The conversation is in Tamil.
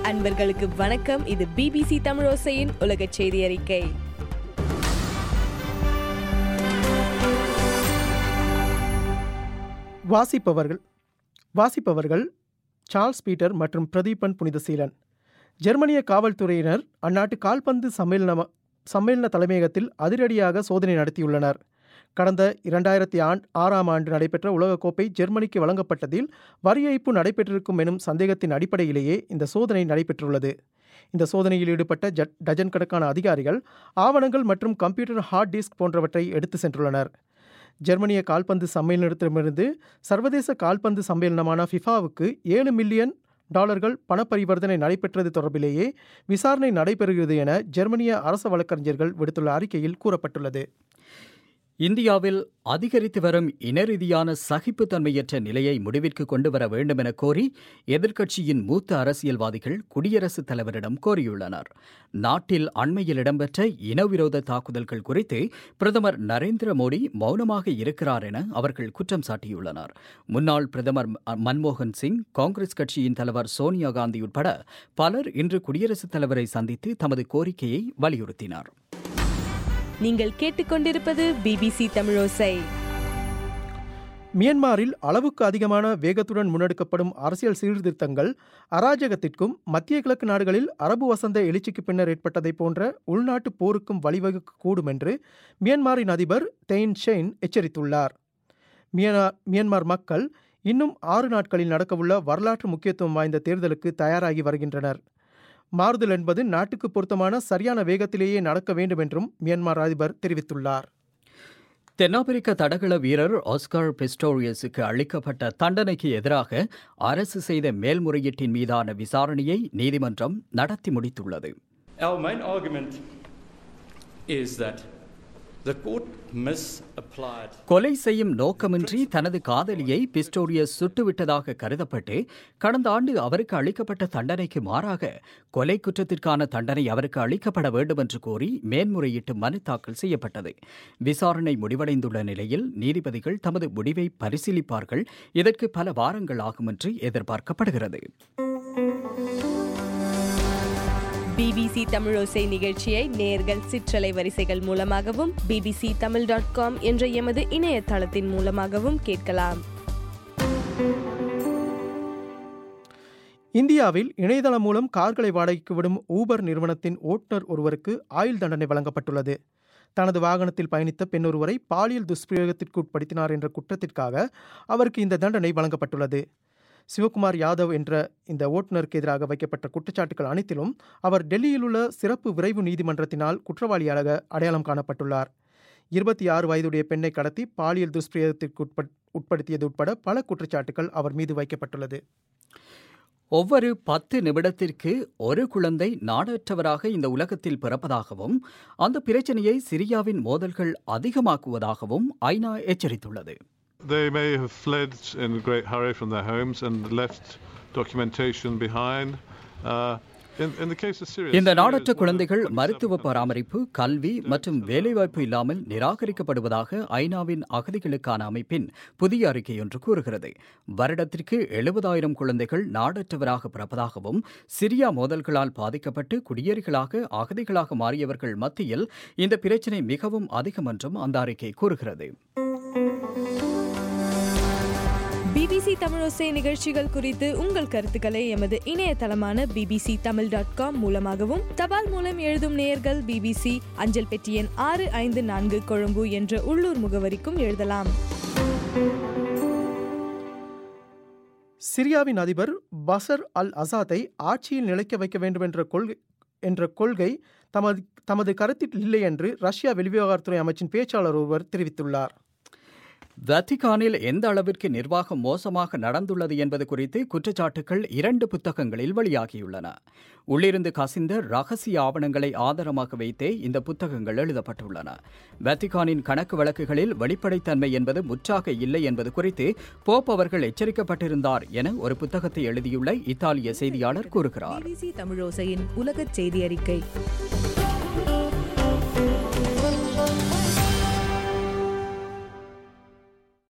அன்பர்களுக்கு வணக்கம் இது பிபிசி தமிழோசையின் உலக செய்தி அறிக்கை வாசிப்பவர்கள் வாசிப்பவர்கள் சார்ல்ஸ் பீட்டர் மற்றும் பிரதீபன் புனிதசீலன் ஜெர்மனிய காவல்துறையினர் அந்நாட்டு கால்பந்து சம்மேளன சம்மேளன தலைமையகத்தில் அதிரடியாக சோதனை நடத்தியுள்ளனர் கடந்த இரண்டாயிரத்தி ஆண் ஆறாம் ஆண்டு நடைபெற்ற உலகக்கோப்பை ஜெர்மனிக்கு வழங்கப்பட்டதில் வரி ஏய்ப்பு நடைபெற்றிருக்கும் எனும் சந்தேகத்தின் அடிப்படையிலேயே இந்த சோதனை நடைபெற்றுள்ளது இந்த சோதனையில் ஈடுபட்ட ஜ டஜன் கணக்கான அதிகாரிகள் ஆவணங்கள் மற்றும் கம்ப்யூட்டர் ஹார்ட் டிஸ்க் போன்றவற்றை எடுத்து சென்றுள்ளனர் ஜெர்மனிய கால்பந்து சம்மேளனத்திடமிருந்து சர்வதேச கால்பந்து சம்மேளனமான ஃபிஃபாவுக்கு ஏழு மில்லியன் டாலர்கள் பணப்பரிவர்த்தனை நடைபெற்றது தொடர்பிலேயே விசாரணை நடைபெறுகிறது என ஜெர்மனிய அரச வழக்கறிஞர்கள் விடுத்துள்ள அறிக்கையில் கூறப்பட்டுள்ளது இந்தியாவில் அதிகரித்து வரும் இனரீதியான சகிப்புத்தன்மையற்ற நிலையை முடிவிற்கு கொண்டு வர வேண்டும் என கோரி எதிர்க்கட்சியின் மூத்த அரசியல்வாதிகள் குடியரசுத் தலைவரிடம் கோரியுள்ளனர் நாட்டில் அண்மையில் இடம்பெற்ற இனவிரோத தாக்குதல்கள் குறித்து பிரதமர் நரேந்திர மோடி மௌனமாக இருக்கிறார் என அவர்கள் குற்றம் சாட்டியுள்ளனர் முன்னாள் பிரதமர் மன்மோகன் சிங் காங்கிரஸ் கட்சியின் தலைவர் சோனியா காந்தி உட்பட பலர் இன்று குடியரசுத் தலைவரை சந்தித்து தமது கோரிக்கையை வலியுறுத்தினார் நீங்கள் கேட்டுக்கொண்டிருப்பது பிபிசி தமிழோசை மியன்மாரில் அளவுக்கு அதிகமான வேகத்துடன் முன்னெடுக்கப்படும் அரசியல் சீர்திருத்தங்கள் அராஜகத்திற்கும் மத்திய கிழக்கு நாடுகளில் அரபு வசந்த எழுச்சிக்கு பின்னர் ஏற்பட்டதை போன்ற உள்நாட்டு போருக்கும் வழிவகுக்கக்கூடும் என்று மியன்மாரின் அதிபர் தெயின் ஷெயின் எச்சரித்துள்ளார் மியன்மார் மக்கள் இன்னும் ஆறு நாட்களில் நடக்கவுள்ள வரலாற்று முக்கியத்துவம் வாய்ந்த தேர்தலுக்கு தயாராகி வருகின்றனர் மாறுதல் என்பது நாட்டுக்கு பொருத்தமான சரியான வேகத்திலேயே நடக்க வேண்டும் என்றும் மியான்மர் அதிபர் தெரிவித்துள்ளார் தென்னாப்பிரிக்க தடகள வீரர் ஆஸ்கார் பிஸ்டோரியஸுக்கு அளிக்கப்பட்ட தண்டனைக்கு எதிராக அரசு செய்த மேல்முறையீட்டின் மீதான விசாரணையை நீதிமன்றம் நடத்தி முடித்துள்ளது Our main argument is that the court misapplied கொலை செய்யும் நோக்கமின்றி தனது காதலியை பிஸ்டோரியஸ் சுட்டுவிட்டதாக கருதப்பட்டு கடந்த ஆண்டு அவருக்கு அளிக்கப்பட்ட தண்டனைக்கு மாறாக கொலை குற்றத்திற்கான தண்டனை அவருக்கு அளிக்கப்பட வேண்டும் என்று கோரி மேன்முறையீட்டு மனு தாக்கல் செய்யப்பட்டது விசாரணை முடிவடைந்துள்ள நிலையில் நீதிபதிகள் தமது முடிவை பரிசீலிப்பார்கள் இதற்கு பல வாரங்கள் ஆகும் என்று எதிர்பார்க்கப்படுகிறது பிபிசி தமிழோசை நிகழ்ச்சியை நேர்கள் சிற்றலை வரிசைகள் மூலமாகவும் பிபிசி தமிழ் டாட் காம் என்ற எமது இணையதளத்தின் மூலமாகவும் கேட்கலாம் இந்தியாவில் இணையதளம் மூலம் கார்களை வாடகைக்கு விடும் ஊபர் நிறுவனத்தின் ஓட்டுநர் ஒருவருக்கு ஆயுள் தண்டனை வழங்கப்பட்டுள்ளது தனது வாகனத்தில் பயணித்த பெண் ஒருவரை பாலியல் துஷ்பிரயோகத்திற்கு உட்படுத்தினார் என்ற குற்றத்திற்காக அவருக்கு இந்த தண்டனை வழங்கப்பட்டுள்ளது சிவகுமார் யாதவ் என்ற இந்த ஓட்டுநருக்கு எதிராக வைக்கப்பட்ட குற்றச்சாட்டுகள் அனைத்திலும் அவர் டெல்லியில் உள்ள சிறப்பு விரைவு நீதிமன்றத்தினால் குற்றவாளியாக அடையாளம் காணப்பட்டுள்ளார் இருபத்தி ஆறு வயதுடைய பெண்ணை கடத்தி பாலியல் துஷ்பிரயோகத்திற்கு உட்பட் உட்படுத்தியது உட்பட பல குற்றச்சாட்டுகள் அவர் மீது வைக்கப்பட்டுள்ளது ஒவ்வொரு பத்து நிமிடத்திற்கு ஒரு குழந்தை நாடற்றவராக இந்த உலகத்தில் பிறப்பதாகவும் அந்த பிரச்சனையை சிரியாவின் மோதல்கள் அதிகமாக்குவதாகவும் ஐநா எச்சரித்துள்ளது They may have fled in great hurry from their homes and left documentation behind. Uh, in, in the case of Syria, இந்த Syria நாடற்ற is one of குழந்தைகள் 27 மருத்துவ countries. பராமரிப்பு கல்வி மற்றும் வேலைவாய்ப்பு இல்லாமல் நிராகரிக்கப்படுவதாக ஐநாவின் அகதிகளுக்கான அமைப்பின் புதிய அறிக்கை ஒன்று கூறுகிறது வருடத்திற்கு எழுபதாயிரம் குழந்தைகள் நாடற்றவராக பிறப்பதாகவும் சிரியா மோதல்களால் பாதிக்கப்பட்டு குடியேறிகளாக அகதிகளாக மாறியவர்கள் மத்தியில் இந்த பிரச்சினை மிகவும் அதிகம் என்றும் அந்த அறிக்கை கூறுகிறது பிபிசி தமிழோசை நிகழ்ச்சிகள் குறித்து உங்கள் கருத்துக்களை எமது இணையதளமான பிபிசி தமிழ் டாட் காம் மூலமாகவும் தபால் மூலம் எழுதும் நேயர்கள் பிபிசி அஞ்சல் பெட்டி எண் ஆறு ஐந்து நான்கு கொழும்பு என்ற உள்ளூர் முகவரிக்கும் எழுதலாம் சிரியாவின் அதிபர் பசர் அல் அசாத்தை ஆட்சியில் நிலைக்க வைக்க வேண்டும் என்ற கொள்கை என்ற கொள்கை தமது தமது கருத்தில் இல்லை என்று ரஷ்யா வெளிவிவகாரத்துறை அமைச்சின் பேச்சாளர் ஒருவர் தெரிவித்துள்ளார் வத்திகானில் எந்த அளவிற்கு நிர்வாகம் மோசமாக நடந்துள்ளது என்பது குறித்து குற்றச்சாட்டுகள் இரண்டு புத்தகங்களில் வெளியாகியுள்ளன உள்ளிருந்து கசிந்த ரகசிய ஆவணங்களை ஆதாரமாக வைத்தே இந்த புத்தகங்கள் எழுதப்பட்டுள்ளன வத்திகானின் கணக்கு வழக்குகளில் வெளிப்படைத்தன்மை என்பது முற்றாக இல்லை என்பது குறித்து போப் அவர்கள் எச்சரிக்கப்பட்டிருந்தார் என ஒரு புத்தகத்தை எழுதியுள்ள இத்தாலிய செய்தியாளர் கூறுகிறார் பிபிசி தமிழோசையின் உலகச் செய்தி அறிக்கை